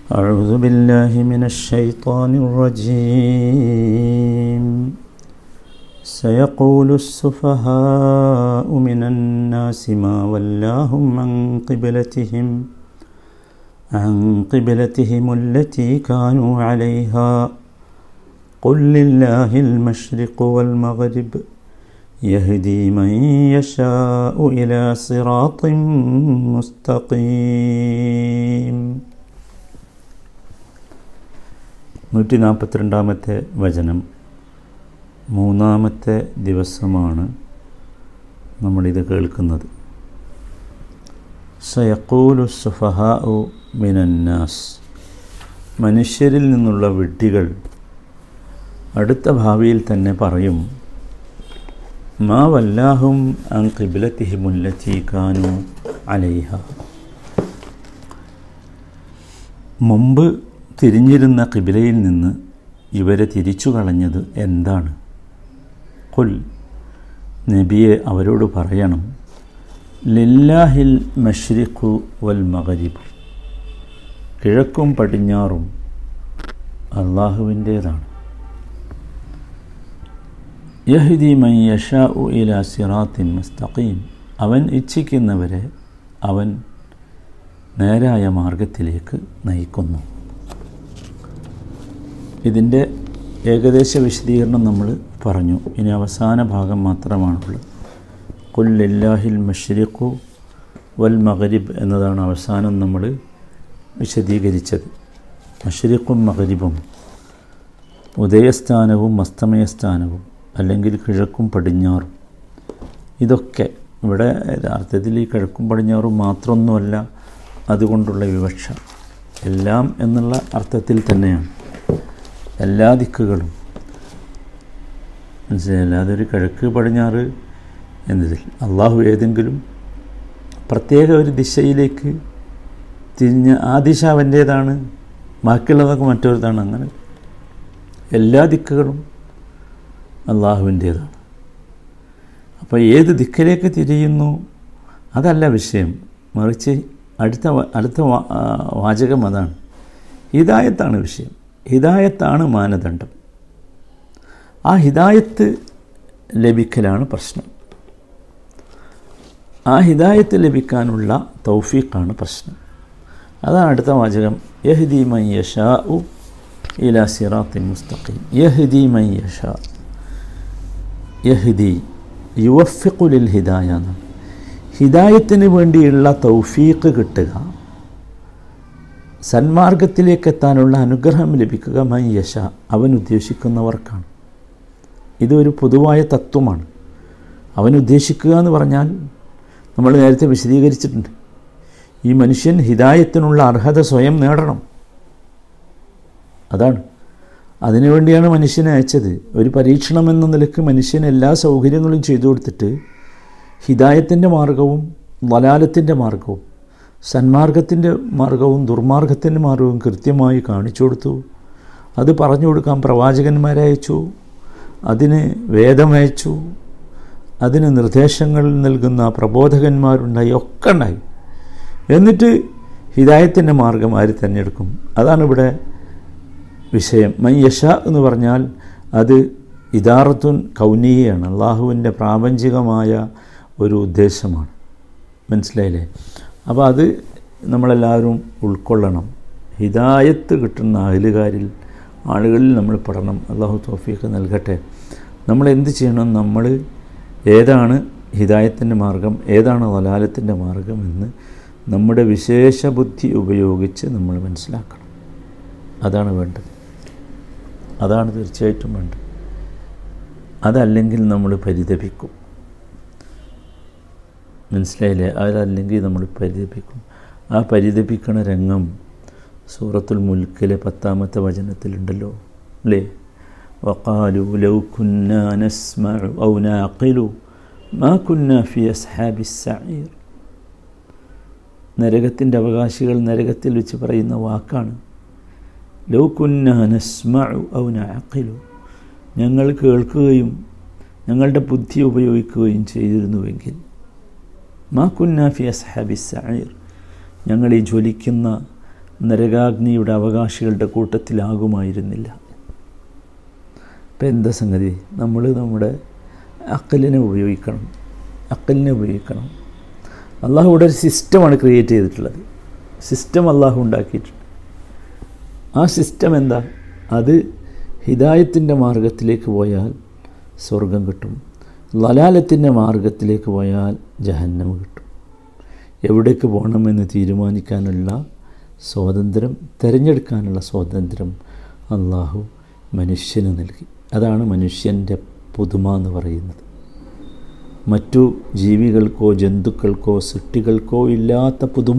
أعوذ بالله من الشيطان الرجيم سيقول السفهاء من الناس ما ولاهم عن قبلتهم عن قبلتهم التي كانوا عليها قل لله المشرق والمغرب يهدي من يشاء إلى صراط مستقيم നൂറ്റി നാൽപ്പത്തിരണ്ടാമത്തെ വചനം മൂന്നാമത്തെ ദിവസമാണ് നമ്മളിത് കേൾക്കുന്നത് സയക്കൂലു സുഫഹാഉ മിനന്നാസ് മനുഷ്യരിൽ നിന്നുള്ള വിഡ്ഢികൾ അടുത്ത ഭാവിയിൽ തന്നെ പറയും മാ വല്ലാഹും അൻ കിബിലത്തിഹിമുല്ലത്തി കാനു അലൈഹ മുമ്പ് തിരിഞ്ഞിരുന്ന കിബിലയിൽ നിന്ന് ഇവരെ തിരിച്ചു കളഞ്ഞത് എന്താണ് കുൽ നബിയെ അവരോട് പറയണം ലില്ലാഹിൽ മഷ്രിഖു വൽ മഗരിബ് കിഴക്കും പടിഞ്ഞാറും അള്ളാഹുവിൻ്റേതാണ് യഹ്ദി മൈ യഷാ ഉ ഇല സിറാത്തിൻ മുസ്തഖീം അവൻ ഇച്ഛിക്കുന്നവരെ അവൻ നേരായ മാർഗത്തിലേക്ക് നയിക്കുന്നു ഇതിൻ്റെ ഏകദേശ വിശദീകരണം നമ്മൾ പറഞ്ഞു ഇനി അവസാന ഭാഗം മാത്രമാണുള്ളത് കുല്ലില്ലാഹിൽ മഷ്രിഖു വൽ മഗരിബ് എന്നതാണ് അവസാനം നമ്മൾ വിശദീകരിച്ചത് മഷ്രിഖും മഗരിബും ഉദയസ്ഥാനവും അസ്തമയസ്ഥാനവും അല്ലെങ്കിൽ കിഴക്കും പടിഞ്ഞാറും ഇതൊക്കെ ഇവിടെ യഥാർത്ഥത്തിൽ ഈ കിഴക്കും പടിഞ്ഞാറും മാത്രമൊന്നുമല്ല അതുകൊണ്ടുള്ള വിവക്ഷ എല്ലാം എന്നുള്ള അർത്ഥത്തിൽ തന്നെയാണ് എല്ലാ ദിക്കുകളും മനസ്സിലായില്ല അതൊരു കിഴക്ക് പടിഞ്ഞാറ് എന്നതിൽ അള്ളാഹു ഏതെങ്കിലും പ്രത്യേക ഒരു ദിശയിലേക്ക് തിരിഞ്ഞ് ആ ദിശ അവൻ്റേതാണ് ബാക്കിയുള്ളതൊക്കെ മറ്റൊരുതാണ് അങ്ങനെ എല്ലാ ദിക്കുകളും അള്ളാഹുവിൻ്റേതാണ് അപ്പോൾ ഏത് ദിക്കിലേക്ക് തിരിയുന്നു അതല്ല വിഷയം മറിച്ച് അടുത്ത അടുത്ത വാചകം അതാണ് ഹിദായത്താണ് വിഷയം ഹിദായത്താണ് മാനദണ്ഡം ആ ഹിദായത്ത് ലഭിക്കലാണ് പ്രശ്നം ആ ഹിദായത്ത് ലഭിക്കാനുള്ള തൗഫീഖാണ് പ്രശ്നം അതാണ് അടുത്ത വാചകം യഹ്ദി മൈ യഷാ ഉ ഇല സിറാത്തിൻ മുസ്തഖീം യഹ്ദി മൈ യഷാ യഹ്ദി യുവഫിഖുലിൽ ഹിദായ എന്നാണ് ഹിദായത്തിന് വേണ്ടിയുള്ള തൗഫീഖ് കിട്ടുക സന്മാർഗത്തിലേക്ക് എത്താനുള്ള അനുഗ്രഹം ലഭിക്കുക മൈ യശ അവൻ ഉദ്ദേശിക്കുന്നവർക്കാണ് ഇതൊരു പൊതുവായ തത്വമാണ് അവൻ ഉദ്ദേശിക്കുക എന്ന് പറഞ്ഞാൽ നമ്മൾ നേരത്തെ വിശദീകരിച്ചിട്ടുണ്ട് ഈ മനുഷ്യൻ ഹിദായത്തിനുള്ള അർഹത സ്വയം നേടണം അതാണ് അതിനുവേണ്ടിയാണ് മനുഷ്യനെ അയച്ചത് ഒരു പരീക്ഷണം എന്ന നിലക്ക് മനുഷ്യന് എല്ലാ സൗകര്യങ്ങളും ചെയ്തു കൊടുത്തിട്ട് ഹിദായത്തിൻ്റെ മാർഗവും വലാലത്തിൻ്റെ മാർഗവും സന്മാർഗത്തിൻ്റെ മാർഗവും ദുർമാർഗത്തിൻ്റെ മാർഗവും കൃത്യമായി കാണിച്ചു കൊടുത്തു അത് പറഞ്ഞു കൊടുക്കാൻ പ്രവാചകന്മാരെ അയച്ചു അതിന് വേദമയച്ചു അതിന് നിർദ്ദേശങ്ങൾ നൽകുന്ന പ്രബോധകന്മാരുണ്ടായി ഒക്കെ ഉണ്ടായി എന്നിട്ട് ഹിദായത്തിൻ്റെ മാർഗം ആര് തിരഞ്ഞെടുക്കും അതാണ് ഇവിടെ വിഷയം മയ്യഷ എന്ന് പറഞ്ഞാൽ അത് ഇദാറത്തുൻ കൗനീയാണ് അള്ളാഹുവിൻ്റെ പ്രാപഞ്ചികമായ ഒരു ഉദ്ദേശമാണ് മനസ്സിലായില്ലേ അപ്പോൾ അത് നമ്മളെല്ലാവരും ഉൾക്കൊള്ളണം ഹിദായത്ത് കിട്ടുന്ന അഹലുകാരിൽ ആളുകളിൽ നമ്മൾ പഠനം അള്ളാഹു തോഫീക്ക് നൽകട്ടെ നമ്മൾ എന്ത് ചെയ്യണം നമ്മൾ ഏതാണ് ഹിദായത്തിൻ്റെ മാർഗം ഏതാണ് വലാലത്തിൻ്റെ മാർഗം എന്ന് നമ്മുടെ വിശേഷ ബുദ്ധി ഉപയോഗിച്ച് നമ്മൾ മനസ്സിലാക്കണം അതാണ് വേണ്ടത് അതാണ് തീർച്ചയായിട്ടും വേണ്ടത് അതല്ലെങ്കിൽ നമ്മൾ പരിതപിക്കും മനസ്സിലായില്ലേ അതല്ലെങ്കിൽ നമ്മൾ പരിതപിക്കും ആ പരിതപിക്കണ രംഗം സൂറത്തുൽ മുൽക്കിലെ പത്താമത്തെ വചനത്തിലുണ്ടല്ലോ അല്ലേ വക്കാലു ലൗ കുന്ന നസ്മഉ ഔ നാഖിലു മാ കുന്ന ഫി അസ്ഹാബി സഈർ നരകത്തിൻ്റെ അവകാശികൾ നരകത്തിൽ വെച്ച് പറയുന്ന വാക്കാണ് ലൗ കുന്ന നസ്മഉ ഔ നാഖിലു ഞങ്ങൾ കേൾക്കുകയും ഞങ്ങളുടെ ബുദ്ധി ഉപയോഗിക്കുകയും ചെയ്തിരുന്നുവെങ്കിൽ മാ കുന്ന ഫി അസ്ഹാബി സഈർ ഞങ്ങൾ ഈ ജ്വലിക്കുന്ന നരകാഗ്നിയുടെ അവകാശികളുടെ കൂട്ടത്തിലാകുമായിരുന്നില്ല ഇപ്പം എന്താ സംഗതി നമ്മൾ നമ്മുടെ അക്കലിനെ ഉപയോഗിക്കണം അക്കലിനെ ഉപയോഗിക്കണം അള്ളാഹു ഇവിടെ ഒരു സിസ്റ്റമാണ് ക്രിയേറ്റ് ചെയ്തിട്ടുള്ളത് സിസ്റ്റം അള്ളാഹു ഉണ്ടാക്കിയിട്ടുണ്ട് ആ സിസ്റ്റം എന്താ അത് ഹിദായത്തിൻ്റെ മാർഗത്തിലേക്ക് പോയാൽ സ്വർഗം കിട്ടും ലലാലത്തിൻ്റെ മാർഗത്തിലേക്ക് പോയാൽ ജഹന്നം കിട്ടും എവിടേക്ക് പോകണമെന്ന് തീരുമാനിക്കാനുള്ള സ്വാതന്ത്ര്യം തിരഞ്ഞെടുക്കാനുള്ള സ്വാതന്ത്ര്യം അള്ളാഹു മനുഷ്യന് നൽകി അതാണ് മനുഷ്യൻ്റെ പുതുമ എന്ന് പറയുന്നത് മറ്റു ജീവികൾക്കോ ജന്തുക്കൾക്കോ സൃഷ്ടികൾക്കോ ഇല്ലാത്ത പുതുമ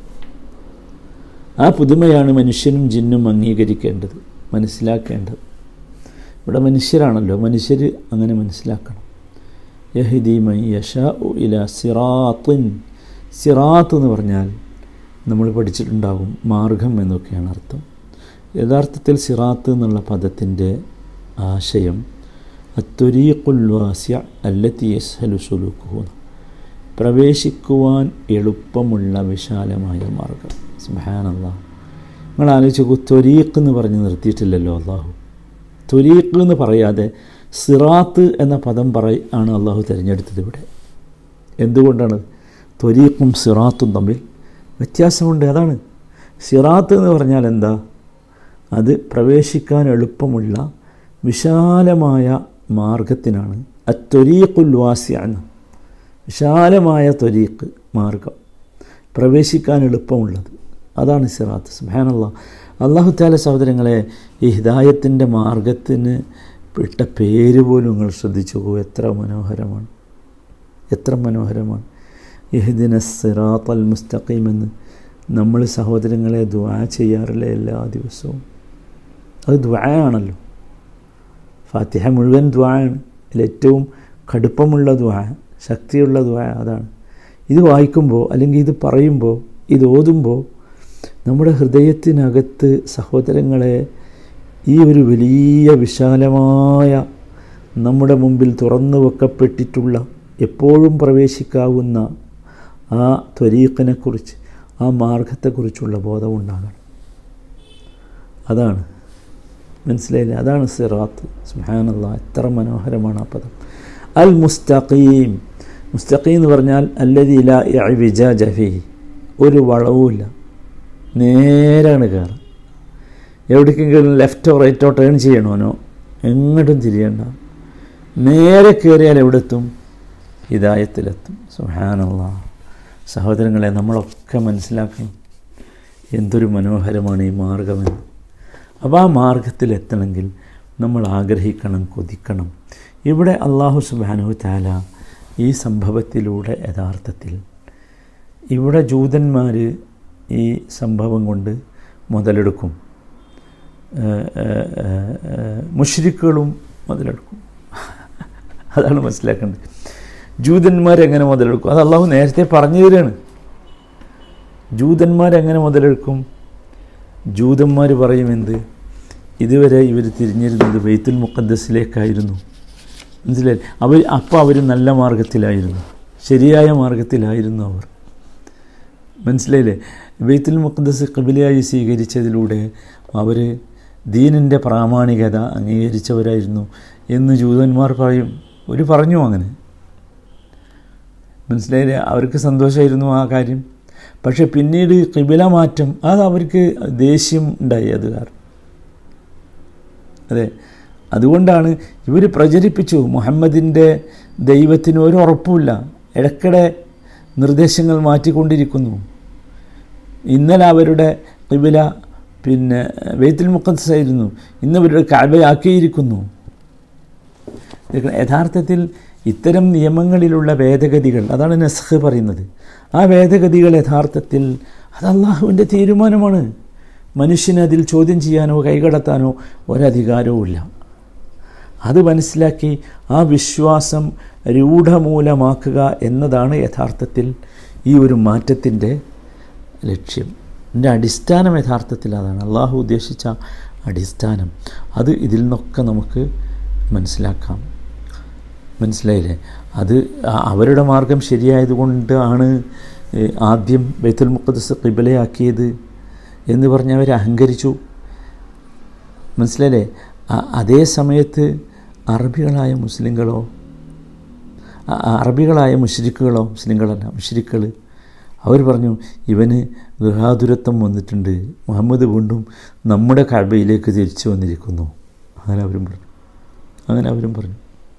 ആ പുതുമയാണ് മനുഷ്യനും ജിന്നും അംഗീകരിക്കേണ്ടത് മനസ്സിലാക്കേണ്ടത് ഇവിടെ മനുഷ്യരാണല്ലോ മനുഷ്യർ അങ്ങനെ മനസ്സിലാക്കണം യഹിദി മൈ യഷ ഇല സിറാത്തിൻ സിറാത്ത് എന്ന് പറഞ്ഞാൽ നമ്മൾ പഠിച്ചിട്ടുണ്ടാകും മാർഗം എന്നൊക്കെയാണ് അർത്ഥം യഥാർത്ഥത്തിൽ സിറാത്ത് എന്നുള്ള പദത്തിൻ്റെ ആശയം അത്തൊരീഖുൽ വാസ്യ അല്ലത്തി യസ്ഹലു സുലുക്കുഹു പ്രവേശിക്കുവാൻ എളുപ്പമുള്ള വിശാലമായ മാർഗം സുബാനല്ല നിങ്ങൾ ആലോചിച്ച് നോക്കൂ ത്വരീഖ് എന്ന് പറഞ്ഞ് നിർത്തിയിട്ടില്ലല്ലോ അള്ളാഹു ത്വരീഖ് എന്ന് പറയാതെ സിറാത്ത് എന്ന പദം പറ ആണ് അള്ളാഹു തിരഞ്ഞെടുത്തത് ഇവിടെ എന്തുകൊണ്ടാണ് ത്വരീഖും സിറാത്തും തമ്മിൽ വ്യത്യാസമുണ്ട് അതാണ് സിറാത്ത് എന്ന് പറഞ്ഞാൽ എന്താ അത് പ്രവേശിക്കാൻ എളുപ്പമുള്ള വിശാലമായ മാർഗത്തിനാണ് അത്വരീഖുൽ വാസ്യാണ് വിശാലമായ ത്വരീഖ് മാർഗം പ്രവേശിക്കാൻ എളുപ്പമുള്ളത് അതാണ് സിറാത്ത് സുബാനല്ല അള്ളാഹു താല സഹോദരങ്ങളെ ഈ ഹിദായത്തിൻ്റെ മാർഗത്തിന് ഇട്ട പേര് പോലും നിങ്ങൾ ശ്രദ്ധിച്ചു പോകും എത്ര മനോഹരമാണ് എത്ര മനോഹരമാണ് യഹ്ദിന സിറാത്ത് അൽ മുസ്തഖീം എന്ന് നമ്മൾ സഹോദരങ്ങളെ ദ്വാ ചെയ്യാറില്ല എല്ലാ ദിവസവും അത് ദ്വായാണല്ലോ ഫാത്തിഹ മുഴുവൻ ദ്വായാണ് അതിലേറ്റവും കടുപ്പമുള്ള ദ്വാ ശക്തിയുള്ള ദ്വാ അതാണ് ഇത് വായിക്കുമ്പോൾ അല്ലെങ്കിൽ ഇത് പറയുമ്പോൾ ഇത് ഓതുമ്പോൾ നമ്മുടെ ഹൃദയത്തിനകത്ത് സഹോദരങ്ങളെ ഈ ഒരു വലിയ വിശാലമായ നമ്മുടെ മുമ്പിൽ തുറന്നു വെക്കപ്പെട്ടിട്ടുള്ള എപ്പോഴും പ്രവേശിക്കാവുന്ന ആ ത്വരീഖിനെക്കുറിച്ച് ആ മാർഗത്തെക്കുറിച്ചുള്ള ബോധമുണ്ടാകണം അതാണ് മനസ്സിലായില്ലേ അതാണ് സിറാത്ത് സുഹാനല്ല എത്ര മനോഹരമാണ് ആ പദം അൽ മുസ്തഖീം മുസ്തഖീം എന്ന് പറഞ്ഞാൽ അല്ലതി ഇല വിജ ജഫി ഒരു വളവുമില്ല നേരാണ് കയറുക എവിടേക്കെങ്കിലും ലെഫ്റ്റോ റൈറ്റോ ടേൺ ചെയ്യണോനോ എങ്ങോട്ടും തിരിയണ്ട നേരെ കയറിയാൽ എവിടെത്തും ഹിദായത്തിലെത്തും സുഹാനുള്ള സഹോദരങ്ങളെ നമ്മളൊക്കെ മനസ്സിലാക്കണം എന്തൊരു മനോഹരമാണ് ഈ മാർഗമെന്ന് അപ്പോൾ ആ മാർഗത്തിലെത്തണമെങ്കിൽ നമ്മൾ ആഗ്രഹിക്കണം കൊതിക്കണം ഇവിടെ അള്ളാഹു സുബാനു താല ഈ സംഭവത്തിലൂടെ യഥാർത്ഥത്തിൽ ഇവിടെ ജൂതന്മാർ ഈ സംഭവം കൊണ്ട് മുതലെടുക്കും മുഷ്രിക്കുകളും മുതലെടുക്കും അതാണ് മനസ്സിലാക്കേണ്ടത് ജൂതന്മാരെങ്ങനെ മുതലെടുക്കും അത് അള്ളാഹു നേരത്തെ പറഞ്ഞു തരികയാണ് ജൂതന്മാരെങ്ങനെ മുതലെടുക്കും ജൂതന്മാർ പറയും എന്ത് ഇതുവരെ ഇവർ തിരിഞ്ഞിരുന്നത് ബെയ്ത്തുൽ മുഖദ്ദസിലേക്കായിരുന്നു മനസ്സിലായി അവർ അപ്പോൾ അവർ നല്ല മാർഗത്തിലായിരുന്നു ശരിയായ മാർഗത്തിലായിരുന്നു അവർ മനസ്സിലായില്ലേ ബെയ്ത്തുൽ മുഖദ്ദസ് കബിലയായി സ്വീകരിച്ചതിലൂടെ അവർ ദീനിൻ്റെ പ്രാമാണികത അംഗീകരിച്ചവരായിരുന്നു എന്ന് ജൂതന്മാർ പറയും ഒരു പറഞ്ഞു അങ്ങനെ മനസ്സിലായില്ലേ അവർക്ക് സന്തോഷമായിരുന്നു ആ കാര്യം പക്ഷെ പിന്നീട് കിബില മാറ്റം അത് അവർക്ക് ദേഷ്യം ഉണ്ടായി അത് കാരണം അതെ അതുകൊണ്ടാണ് ഇവർ പ്രചരിപ്പിച്ചു മുഹമ്മദിൻ്റെ ദൈവത്തിന് ഒരു ഉറപ്പുമില്ല ഇടയ്ക്കിടെ നിർദ്ദേശങ്ങൾ മാറ്റിക്കൊണ്ടിരിക്കുന്നു ഇന്നലെ അവരുടെ കിബില പിന്നെ വെയ്ത്തുൽ മുഖദ്സായിരുന്നു ഇന്ന് അവരുടെ കാബയാക്കിയിരിക്കുന്നു യഥാർത്ഥത്തിൽ ഇത്തരം നിയമങ്ങളിലുള്ള ഭേദഗതികൾ അതാണ് നസ്ഖ് പറയുന്നത് ആ ഭേദഗതികൾ യഥാർത്ഥത്തിൽ അത് അള്ളാഹുവിൻ്റെ തീരുമാനമാണ് മനുഷ്യന് അതിൽ ചോദ്യം ചെയ്യാനോ കൈകടത്താനോ ഒരധികാരവും ഇല്ല അത് മനസ്സിലാക്കി ആ വിശ്വാസം രൂഢമൂലമാക്കുക എന്നതാണ് യഥാർത്ഥത്തിൽ ഈ ഒരു മാറ്റത്തിൻ്റെ ലക്ഷ്യം എൻ്റെ അടിസ്ഥാനം യഥാർത്ഥത്തിൽ അതാണ് അള്ളാഹു ഉദ്ദേശിച്ച അടിസ്ഥാനം അത് ഇതിൽ നിന്നൊക്കെ നമുക്ക് മനസ്സിലാക്കാം മനസ്സിലായില്ലേ അത് അവരുടെ മാർഗം ശരിയായതുകൊണ്ട് ആണ് ആദ്യം ബൈത്തുൽ മുഖദ്സ് കിബിലയാക്കിയത് എന്ന് പറഞ്ഞ് അവർ അഹങ്കരിച്ചു മനസ്സിലല്ലേ അ- അതേ സമയത്ത് അറബികളായ മുസ്ലിങ്ങളോ അ- അറബികളായ മുഷ്രിക്കുകളോ മുസ്ലിങ്ങളല്ല മുഷ്രിക്കുകൾ അവർ പറഞ്ഞു ഇവന് ഗൃഹാതുരത്വം വന്നിട്ടുണ്ട് മുഹമ്മദ് വീണ്ടും നമ്മുടെ കഴബയിലേക്ക് തിരിച്ചു വന്നിരിക്കുന്നു അങ്ങനെ അവരും പറഞ്ഞു അങ്ങനെ അവരും പറഞ്ഞു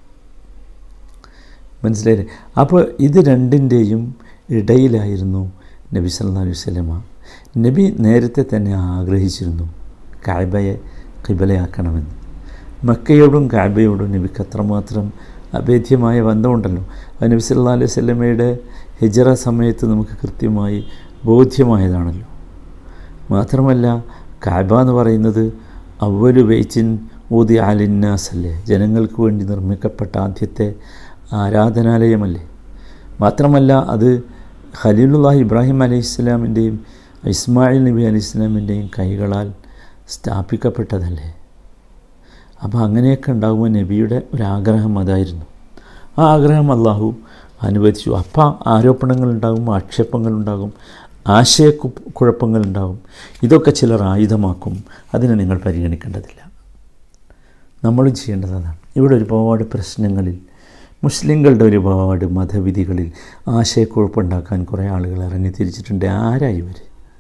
മനസ്സിലായില്ലേ അപ്പോൾ ഇത് രണ്ടിൻ്റെയും ഇടയിലായിരുന്നു നബി സല്ലല്ലാഹു അലൈഹി വസല്ലമ നബി നേരത്തെ തന്നെ ആഗ്രഹിച്ചിരുന്നു കാബയെ കിബലയാക്കണമെന്ന് മക്കയോടും കാബയോടും നബിക്ക് അത്രമാത്രം അഭേദ്യമായ ബന്ധമുണ്ടല്ലോ അത് നബി സല്ലല്ലാഹു അലൈഹി വസല്ലമയുടെ ഹിജറ സമയത്ത് നമുക്ക് കൃത്യമായി ബോധ്യമായതാണല്ലോ മാത്രമല്ല കാബ എന്ന് പറയുന്നത് അവലു ബൈച്ചിൻ ഊതി അലിന്നാസ് അല്ലേ ജനങ്ങൾക്ക് വേണ്ടി നിർമ്മിക്കപ്പെട്ട ആദ്യത്തെ ആരാധനാലയമല്ലേ മാത്രമല്ല അത് ഖലീലുല്ലാഹ് ഇബ്രാഹിം അലൈഹി ഇസ്ലാമിൻ്റെയും ഇസ്മായിൽ നബി അലൈഹി ഇസ്ലാമിൻ്റെയും കൈകളാൽ സ്ഥാപിക്കപ്പെട്ടതല്ലേ അപ്പോൾ അങ്ങനെയൊക്കെ ഉണ്ടാകുമ്പോൾ നബിയുടെ ഒരാഗ്രഹം അതായിരുന്നു ആ ആഗ്രഹം അള്ളാഹു അനുവദിച്ചു അപ്പം ആരോപണങ്ങളുണ്ടാകും ആക്ഷേപങ്ങളുണ്ടാകും ആശയക്കു കുഴപ്പങ്ങളുണ്ടാകും ഇതൊക്കെ ചിലർ ആയുധമാക്കും അതിനെ നിങ്ങൾ പരിഗണിക്കേണ്ടതില്ല നമ്മളും ചെയ്യേണ്ടത് അതാണ് ഇവിടെ ഒരുപാട് പ്രശ്നങ്ങളിൽ മുസ്ലിങ്ങളുടെ ഒരുപാട് മതവിധികളിൽ ആശയക്കുഴപ്പമുണ്ടാക്കാൻ കുറേ ആളുകൾ ഇറങ്ങി തിരിച്ചിട്ടുണ്ട് ആരാ ഇവർ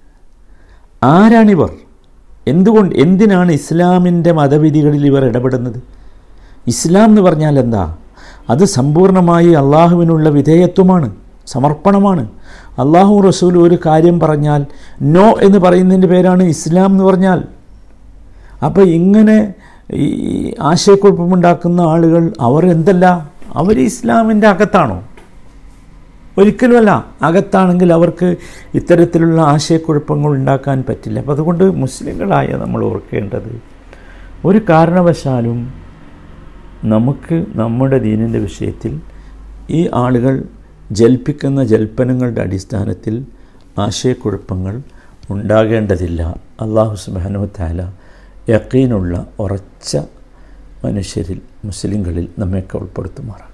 ആരാണിവർ എന്തുകൊണ്ട് എന്തിനാണ് ഇസ്ലാമിൻ്റെ മതവിധികളിൽ ഇവർ ഇടപെടുന്നത് ഇസ്ലാം എന്ന് പറഞ്ഞാൽ എന്താ അത് സമ്പൂർണ്ണമായി അള്ളാഹുവിനുള്ള വിധേയത്വമാണ് സമർപ്പണമാണ് അള്ളാഹു റസൂൽ ഒരു കാര്യം പറഞ്ഞാൽ നോ എന്ന് പറയുന്നതിൻ്റെ പേരാണ് ഇസ്ലാം എന്ന് പറഞ്ഞാൽ അപ്പോൾ ഇങ്ങനെ ഈ ആശയക്കുഴപ്പമുണ്ടാക്കുന്ന ആളുകൾ അവർ എന്തല്ല അവർ ഇസ്ലാമിൻ്റെ അകത്താണോ ഒരിക്കലുമല്ല അകത്താണെങ്കിൽ അവർക്ക് ഇത്തരത്തിലുള്ള ആശയക്കുഴപ്പങ്ങൾ ഉണ്ടാക്കാൻ പറ്റില്ല അപ്പോൾ അതുകൊണ്ട് മുസ്ലിങ്ങളായ നമ്മൾ ഓർക്കേണ്ടത് ഒരു കാരണവശാലും നമുക്ക് നമ്മുടെ ദീനിൻ്റെ വിഷയത്തിൽ ഈ ആളുകൾ ജൽപ്പിക്കുന്ന ജൽപ്പനങ്ങളുടെ അടിസ്ഥാനത്തിൽ ആശയക്കുഴപ്പങ്ങൾ ഉണ്ടാകേണ്ടതില്ല അള്ളാഹു സുബാനു താല യക്കീനുള്ള ഉറച്ച മനുഷ്യരിൽ മുസ്ലിങ്ങളിൽ നമ്മയൊക്കെ ഉൾപ്പെടുത്തുമാറാം